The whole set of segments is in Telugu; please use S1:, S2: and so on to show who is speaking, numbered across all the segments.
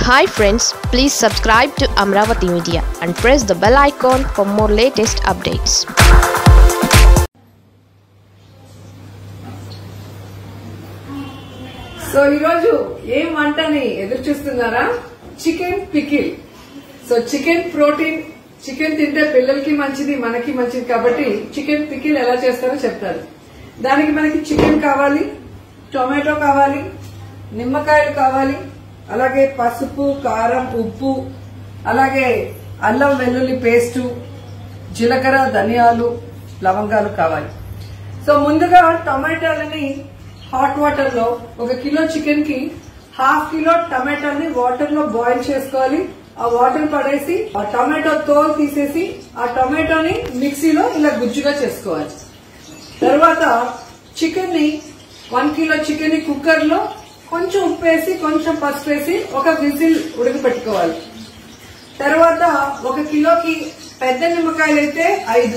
S1: hi friends please subscribe to Amaravati media and press the bell icon for more latest updates
S2: so ఈరోజు ఏం వంటని ఎదురు చూస్తున్నారా chicken pickle so chicken protein chicken తింటే పిల్లలకి మంచిది మనకి మంచిది కాబట్టి చికెన్ పికిల్ ఎలా చేస్తారో చెప్తారు దానికి మనకి చికెన్ కావాలి టొమాటో కావాలి నిమ్మకాయలు కావాలి అలాగే పసుపు కారం ఉప్పు అలాగే అల్లం వెల్లుల్లి పేస్టు జీలకర్ర ధనియాలు లవంగాలు కావాలి సో ముందుగా టమాటాలని హాట్ వాటర్ లో ఒక కిలో చికెన్ కి హాఫ్ కిలో టమాటాని వాటర్ లో బాయిల్ చేసుకోవాలి ఆ వాటర్ పడేసి ఆ టమాటో తోలు తీసేసి ఆ టమాటోని మిక్సీలో ఇలా గుజ్జుగా చేసుకోవాలి తర్వాత చికెన్ ని వన్ కిలో చికెన్ ని కుక్కర్ లో కొంచెం ఉప్పు వేసి కొంచెం పసుపు వేసి ఒక విజిల్ ఉడకపెట్టుకోవాలి తర్వాత ఒక కిలోకి పెద్ద నిమ్మకాయలు అయితే ఐదు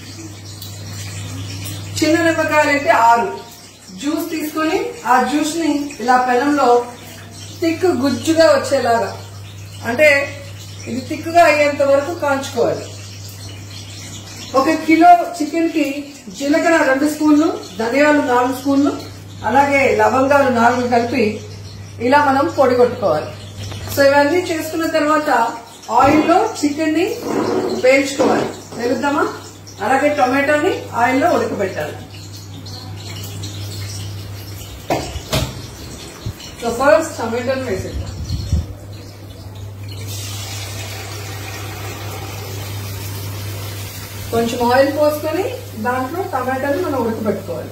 S2: చిన్న నిమ్మకాయలు అయితే ఆరు జ్యూస్ తీసుకొని ఆ జ్యూస్ ని ఇలా పెనంలో థిక్ గుజ్జుగా వచ్చేలాగా అంటే ఇది థిక్గా అయ్యేంత వరకు కాంచుకోవాలి ఒక కిలో చికెన్ కి జీలకర్ర రెండు స్పూన్లు ధనియాలు నాలుగు స్పూన్లు అలాగే లవంగాలు నాలుగు కలిపి ఇలా మనం పొడి కొట్టుకోవాలి సో ఇవన్నీ చేసుకున్న తర్వాత ఆయిల్లో చికెన్ ని వేయించుకోవాలి వెలుద్దామా అలాగే టొమాటోని ఆయిల్లో ఉడకబెట్టాలి సో ఫస్ట్ టమాటోని వేసేద్దాం కొంచెం ఆయిల్ పోసుకొని దాంట్లో టమాటాలు మనం ఉడకబెట్టుకోవాలి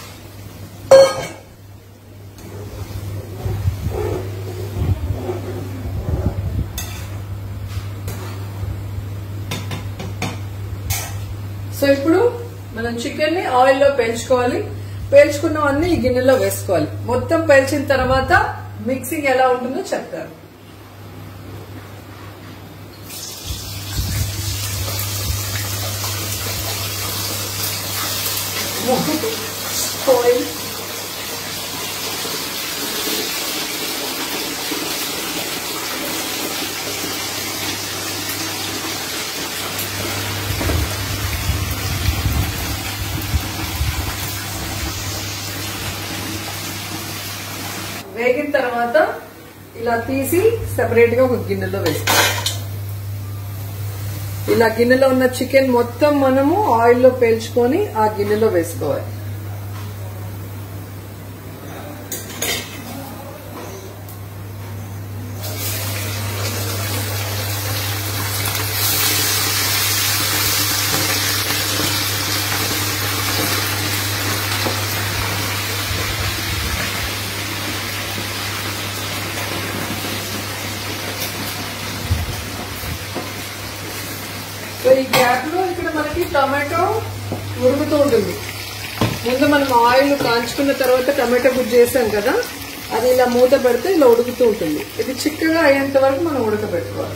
S2: సో ఇప్పుడు మనం చికెన్ ని ఆయిల్ లో పేల్చుకోవాలి పేల్చుకున్నవన్నీ ఈ గిన్నెలో వేసుకోవాలి మొత్తం పేల్చిన తర్వాత మిక్సింగ్ ఎలా ఉంటుందో చెప్తారు ఆయిల్ వేగిన తర్వాత ఇలా తీసి సెపరేట్ గా ఒక గిన్నెలో వేసుకోవాలి ఇలా గిన్నెలో ఉన్న చికెన్ మొత్తం మనము ఆయిల్లో పేల్చుకొని ఆ గిన్నెలో వేసుకోవాలి సో ఈ గ్యాప్ లో ఇక్కడ మనకి టమాటో ఉడుకుతూ ఉంటుంది ముందు మనం ఆయిల్ కాంచుకున్న తర్వాత టమాటో గుజ్జు చేసాం కదా అది ఇలా మూత పెడితే ఇలా ఉడుకుతూ ఉంటుంది ఇది చిక్కగా అయ్యేంత వరకు మనం ఉడకబెట్టుకోవాలి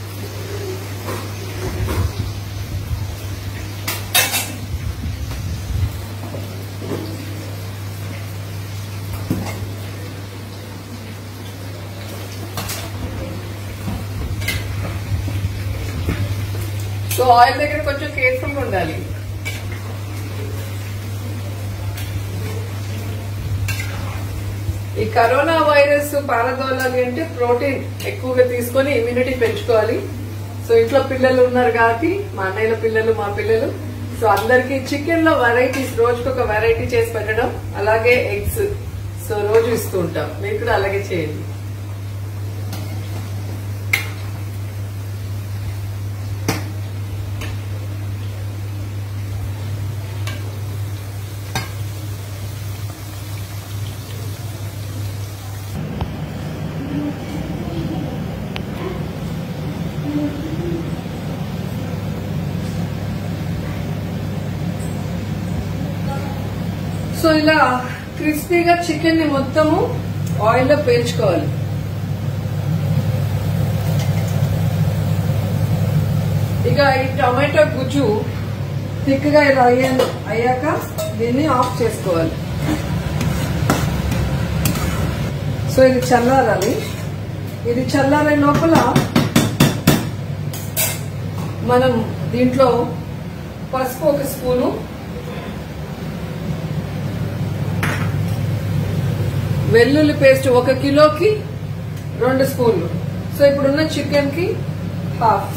S2: సో ఆయిల్ దగ్గర కొంచెం కేర్ఫుల్ గా ఉండాలి ఈ కరోనా వైరస్ పారదోలాలి అంటే ప్రోటీన్ ఎక్కువగా తీసుకొని ఇమ్యూనిటీ పెంచుకోవాలి సో ఇంట్లో పిల్లలు ఉన్నారు కాబట్టి మా అన్నయ్యల పిల్లలు మా పిల్లలు సో అందరికి చికెన్ లో వెరైటీస్ రోజుకి ఒక వెరైటీ చేసి పెట్టడం అలాగే ఎగ్స్ సో రోజు ఇస్తూ ఉంటాం మీరు కూడా అలాగే చేయండి సో ఇలా క్రిస్పీగా చికెన్ ని మొత్తము ఆయిల్ లో పేల్చుకోవాలి ఇక ఈ టమాటో గుజ్జు థిక్ గా ఇలా అయ్యా- అయ్యాక దీన్ని ఆఫ్ చేసుకోవాలి సో ఇది చల్లారాలి ఇది చల్లారే లోపల మనం దీంట్లో పసుపు ఒక స్పూను వెల్లుల్లి పేస్ట్ ఒక కిలోకి రెండు స్పూన్లు సో ఇప్పుడున్న చికెన్ కి హాఫ్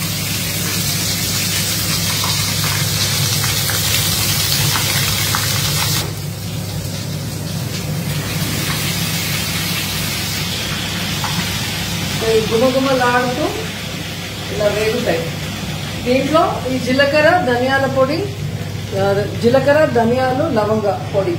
S2: సో ఈ గుమగుమలాడుతూ ఇలా వేగుతాయి దీంట్లో ఈ జీలకర్ర ధనియాల పొడి ఆ, జీలకర్ర ధనియాలు లవంగ పొడి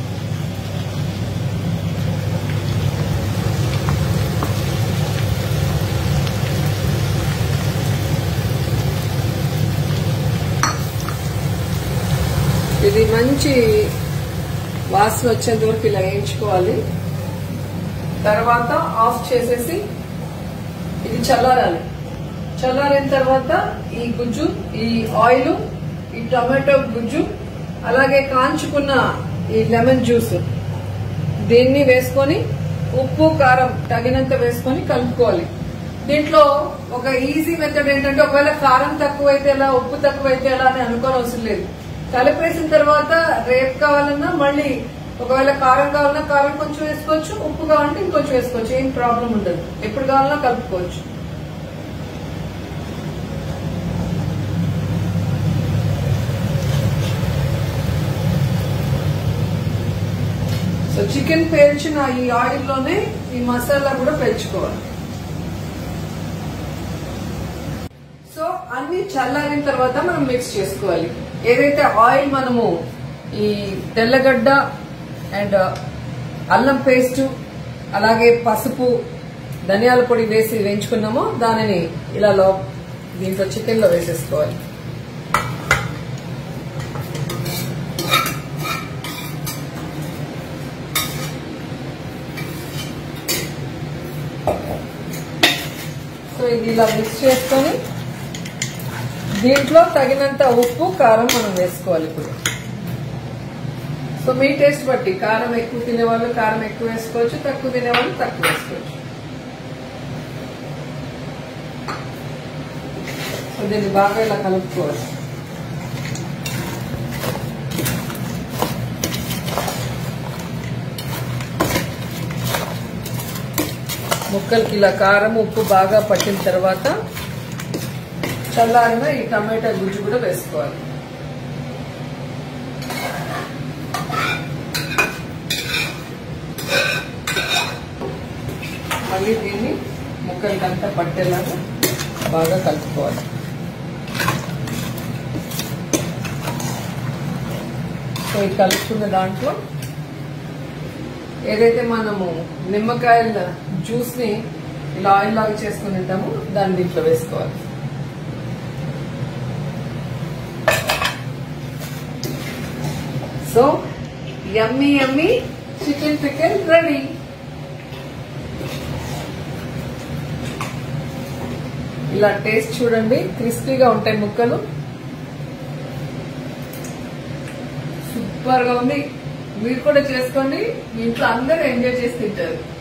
S2: ఇది మంచి వాసన వచ్చేంత వరకు ఇలా వేయించుకోవాలి తర్వాత ఆఫ్ చేసేసి ఇది చల్లారాలి చల్లారిన తర్వాత ఈ గుజ్జు ఈ ఆయిల్ ఈ టమాటో గుజ్జు అలాగే కాంచుకున్న ఈ లెమన్ జ్యూస్ దీన్ని వేసుకొని ఉప్పు కారం తగినంత వేసుకొని కలుపుకోవాలి దీంట్లో ఒక ఈజీ మెథడ్ ఏంటంటే ఒకవేళ కారం తక్కువైతే ఎలా ఉప్పు తక్కువైతే ఎలా అని అనుకోని అవసరం లేదు కలిపేసిన తర్వాత రేపు కావాలన్నా మళ్ళీ ఒకవేళ కారం కావాలన్నా కారం కొంచెం వేసుకోవచ్చు ఉప్పు కావాలంటే ఇంకొంచెం వేసుకోవచ్చు ఏం ప్రాబ్లం ఉండదు ఎప్పుడు కావాలన్నా కలుపుకోవచ్చు సో చికెన్ పేల్చిన ఈ ఆయిల్ లోనే ఈ మసాలా కూడా పెంచుకోవాలి సో అన్ని చల్లారిన తర్వాత మనం మిక్స్ చేసుకోవాలి ఏదైతే ఆయిల్ మనము ఈ తెల్లగడ్డ అండ్ అల్లం పేస్ట్ అలాగే పసుపు ధనియాల పొడి వేసి వేయించుకున్నామో దానిని ఇలా లో దీంట్లో చికెన్ లో వేసేసుకోవాలి సో ఇది ఇలా మిక్స్ చేసుకొని దీంట్లో తగినంత ఉప్పు కారం మనం వేసుకోవాలి ఇప్పుడు సో మీ టేస్ట్ బట్టి కారం ఎక్కువ తినేవాళ్ళు కారం ఎక్కువ వేసుకోవచ్చు తక్కువ తినేవాళ్ళు తక్కువ వేసుకోవచ్చు సో దీన్ని బాగా ఇలా కలుపుకోవాలి ముక్కలకి ఇలా కారం ఉప్పు బాగా పట్టిన తర్వాత చల్లారిన ఈ టమాటా గుజ్జు కూడా వేసుకోవాలి మళ్ళీ దీన్ని ముక్కలకంతా పట్టేలాగా బాగా కలుపుకోవాలి సో ఈ కలుపుకున్న దాంట్లో ఏదైతే మనము నిమ్మకాయల జ్యూస్ ని ఇలా ఆయిల్ లాగా చేసుకుని ఉంటామో దాన్ని దీంట్లో వేసుకోవాలి so yummy yummy chicken pickle ready ఇలా టేస్ట్ చూడండి క్రిస్పీగా ఉంటాయి ముక్కలు సూపర్ గా ఉంది మీరు కూడా చేసుకోండి మీ ఇంట్లో అందరూ ఎంజాయ్ చేసి తింటారు